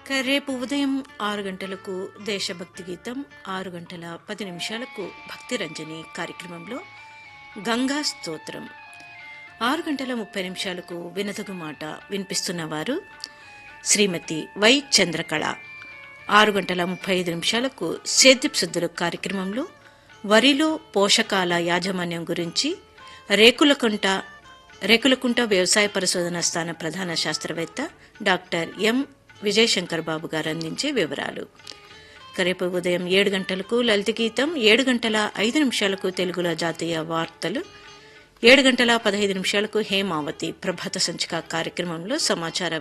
ఇక రేపు ఉదయం ఆరు గంటలకు దేశభక్తి గీతం ఆరు గంటల పది నిమిషాలకు భక్తి రంజని కార్యక్రమంలో గంగా స్తోత్రం ఆరు గంటల ముప్పై నిమిషాలకు వినదగు మాట వినిపిస్తున్న వారు శ్రీమతి వై చంద్రకళ ఆరు గంటల ముప్పై ఐదు నిమిషాలకు సేద్యపు శుద్ధులు కార్యక్రమంలో వరిలో పోషకాల యాజమాన్యం గురించి రేకులకుంట రేకులకుంట వ్యవసాయ పరిశోధన స్థాన ప్రధాన శాస్త్రవేత్త డాక్టర్ ఎం విజయశంకర్ బాబు గారు అందించే వివరాలు ఇక రేపు ఉదయం ఏడు గంటలకు లలిత గీతం ఏడు గంటల ఐదు నిమిషాలకు తెలుగులో జాతీయ వార్తలు ఏడు గంటల పదహైదు నిమిషాలకు హేమావతి ప్రభాత సంచిక కార్యక్రమంలో సమాచార